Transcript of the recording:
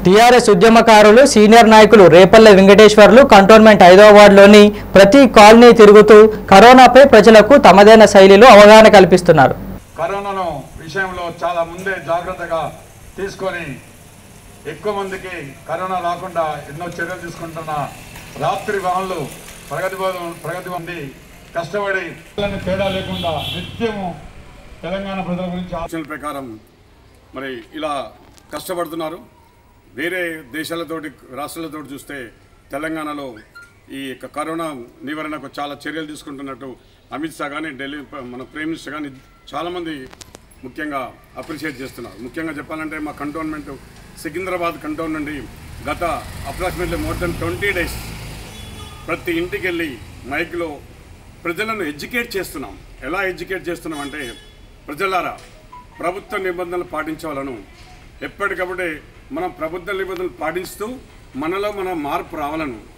TRS ఉద్యమకారులు senior నాయకులు Repalle Venkateswarlu cantonment ఐదవ వార్డులోని ప్రతి కాలనీ తిరుగుతూ కరోనాపై ప్రజలకు తమదైన శైలిలో అవగాహన కల్పిస్తున్నారు కరోనాను విషయంలో చాలా ముందే జాగ్రత్తగా తీసుకొని ఎక్కువ మందికి కరోనా రాకుండా ఎన్నో చర్యలు తీసుకుంటున్న రాత్రి వాళ్ళు ప్రగతి భవన్ ప్రగతి ఉంది కష్టపడి పిల్లల్ని తేడా లేకుండా నిత్యము తెలంగాణ ప్రజల గురించి ఆలోచన ప్రకారం మరి ఇలా కష్టపడుతున్నారు వేరే దేశాలతోటి రాష్ట్రాలతోటి చూస్తే తెలంగాణలో ఈ యొక్క కరోనా నివారణకు చాలా చర్యలు తీసుకుంటున్నట్టు అమిత్ షా కానీ ఢిల్లీ మన ప్రైమ్ మినిస్టర్ కానీ చాలామంది ముఖ్యంగా అప్రిషియేట్ చేస్తున్నారు ముఖ్యంగా చెప్పాలంటే మా కంటోన్మెంట్ సికింద్రాబాద్ కంటోన్ నుండి గత approximately more than twenty days ప్రతి ఇంటికి వెళ్ళి మైక్లో ప్రజలను ఎడ్యుకేట్ చేస్తున్నాం ఎలా ఎడ్యుకేట్ చేస్తున్నాం అంటే ప్రజలారా ప్రభుత్వ నిబంధనలు పాటించవాలను ఎప్పటికప్పుడే మనం ప్రభుత్వ నిబంధనలు పాటిస్తూ మనలో మన మార్పు రావాలను